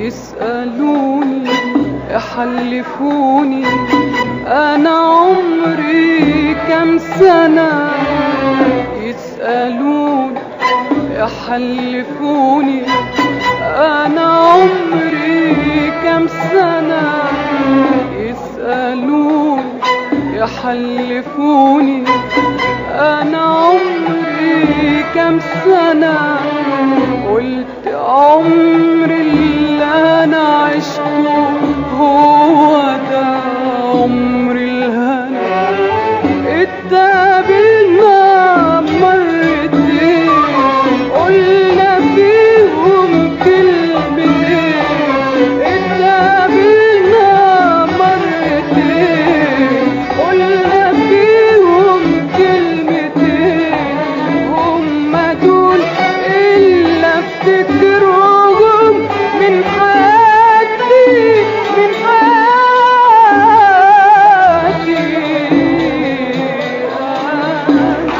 يسألوني يحلفوني أنا عمري كم سنة يسألوني يحلفوني أنا عمري كم سنة يسألوني يحلفوني أنا عمري كم سنة قلت عمري اللي أنا عشته هو ده عمري الهنا اتقابلنا مرتين قلنا فيهم كلمتين اتقابلنا مرتين قلنا فيهم كلمتين هما دول اللي افتكرهم من حياتي من حياتي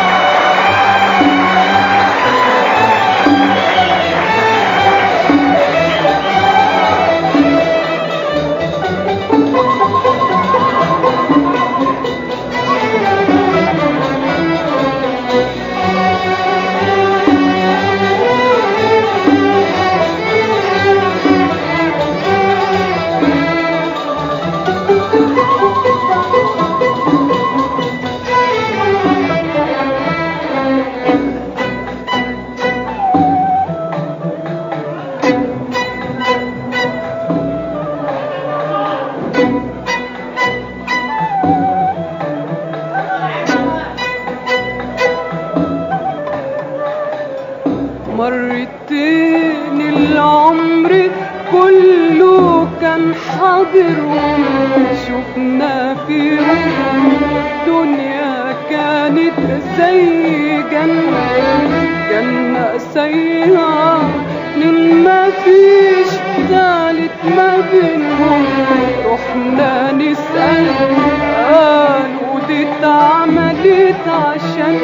مرتين العمر كله كان حاضرهم شفنا فيهم الدنيا كانت زي جنة جنة سيئة من ما فيش تالت ما بينهم رحنا نسأل قالوا دي اتعملت عشان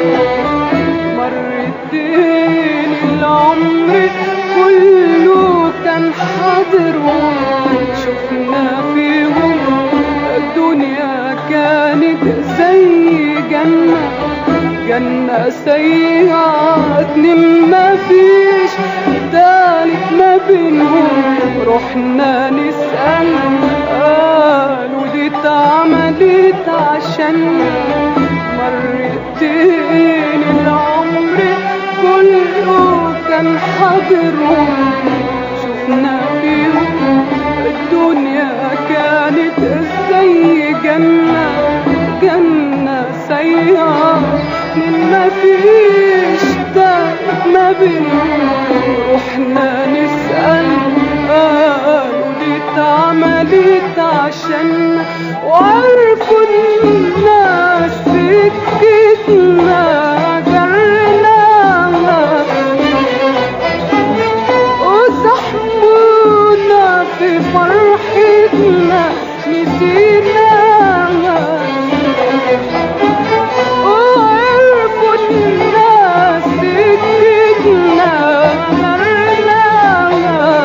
مرتين العمر كله كان حاضرهم شفنا فيهم الدنيا كانت زي جنة جنة سيئة اتنين ما فيش تالت ما بينهم رحنا نسأل قالوا دي اتعملت عشان مرتين العمر كله كان حاضرهم شفنا فيهم الدنيا كانت زي جنة جنة سيئة من ما فيش تالت ما بينهم رحنا نسأل قالوا دي اتعملت عشان وعرفوا الناس سكتنا جرناها وصاحبونا في فرحتنا نسيناها وعرفوا الناس سكتنا جرناها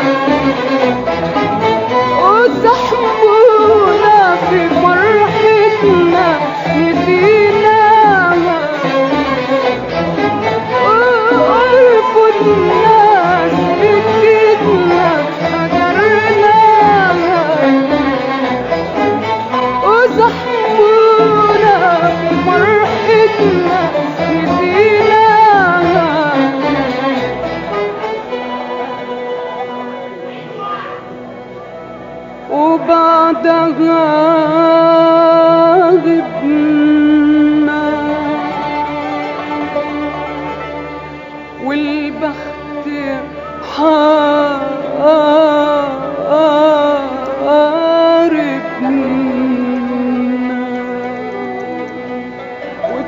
وصاحبونا في فرحتنا نسيناها وعرفوا الناس بكتنا هجرناها وصاحبونا في فرحتنا نسيناها وبعدها غبنا والبخت حاربنا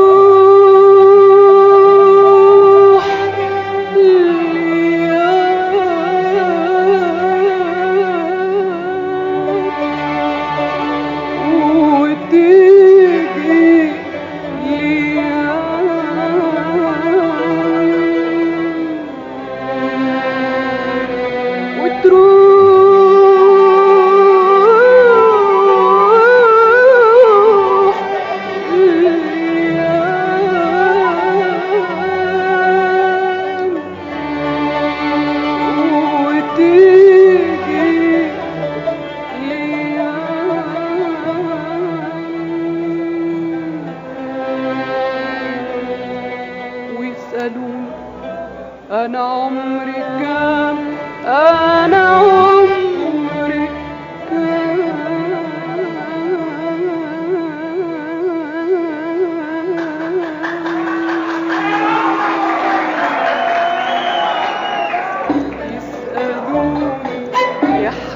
وتروح الأيام وتيجي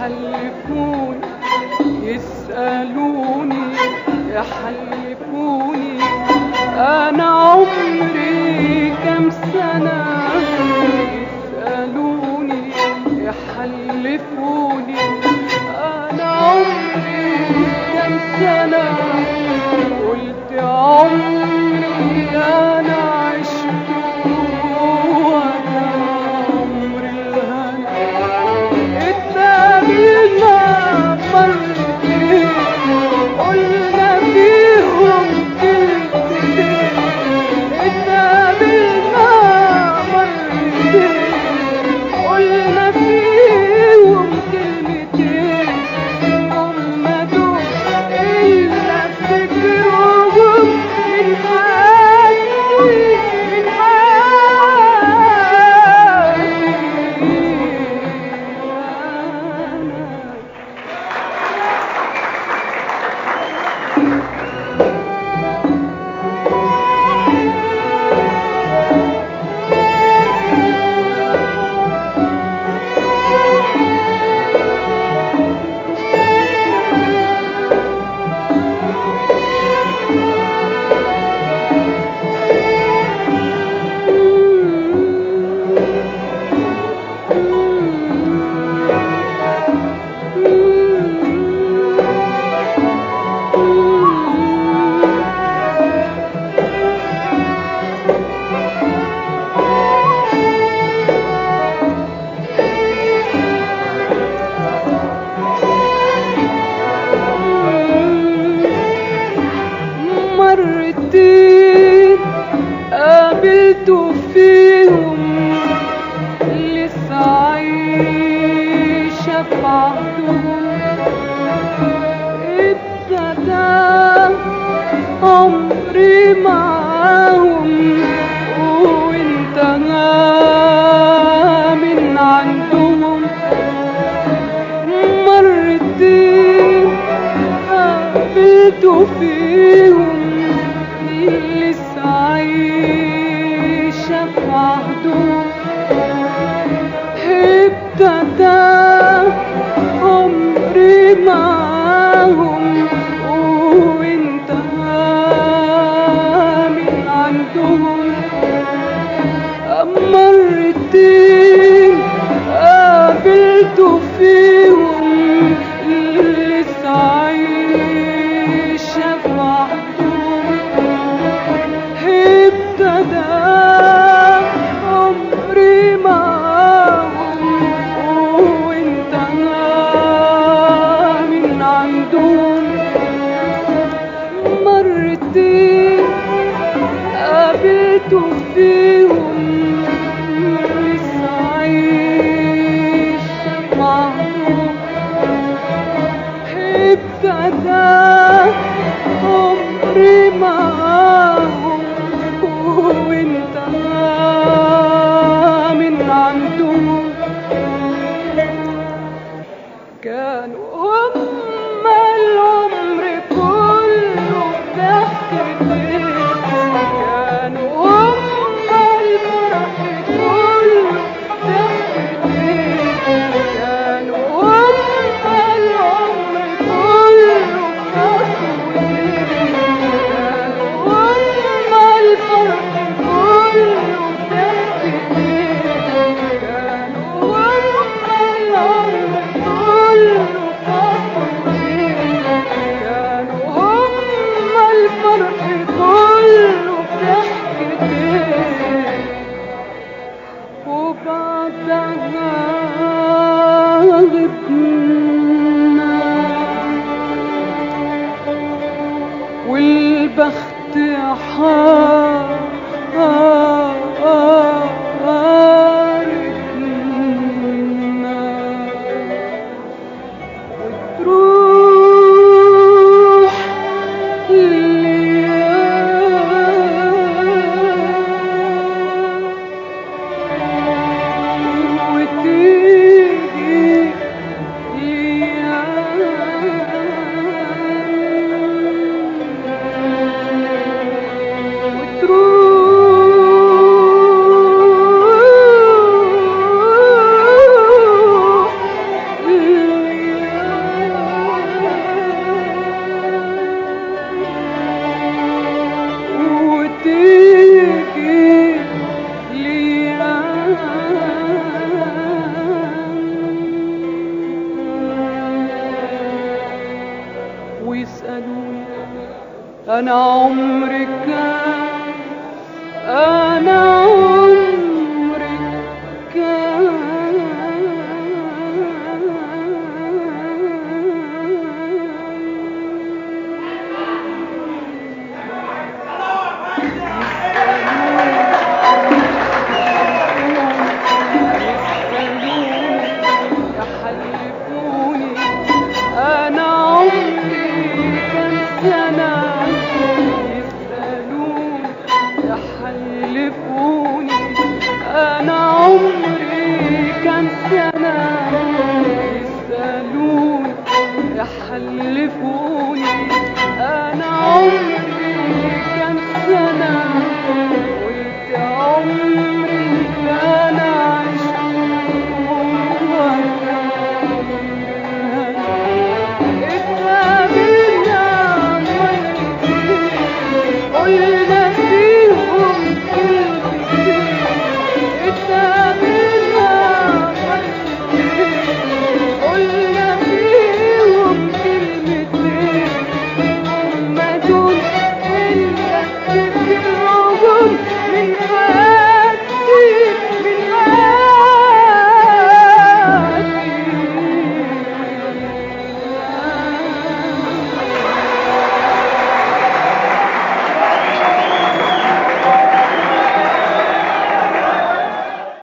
يحلفوني يسألوني يحلفوني أنا عمري كم سنة يسألوني يحلفوني أنا عمري كم سنة قلت عمري أنا عشت وأنا عمر الهنا اتقابلنا مرتين قلنا فيهم كلمتين اتقابلنا مرتين قلنا فيهم كلمتين هم دول إلا فكرهم من حياتي من حياتي مرتين قابلته فيهم لسه عايشة في عهدهم ابتدى عمري معاهم وانتهى من عندهم مرتين قابلته فيهم لسه عايشة في عهدهم ابتدى عمري معاهم وانتهى من عندهم مرتين قابلته فيهم لسه عايشة في عهدهم ابتدى عمري معاهم وانتهى من عندهم مرتين قابلته فيهم لسه عايشة معاهم ابتدى عمري معاهم وانتهى من عندهم كانوا هم العمر كله ضحكتين كانوا هم الفرح كله ضحكتين كانوا هم العمر كله أنا عمري كان أنا عمري يحلفوني أنا عمري كم سنة يسألوني يحلفوني أنا عمري كم سنة يسألوني يحلفوني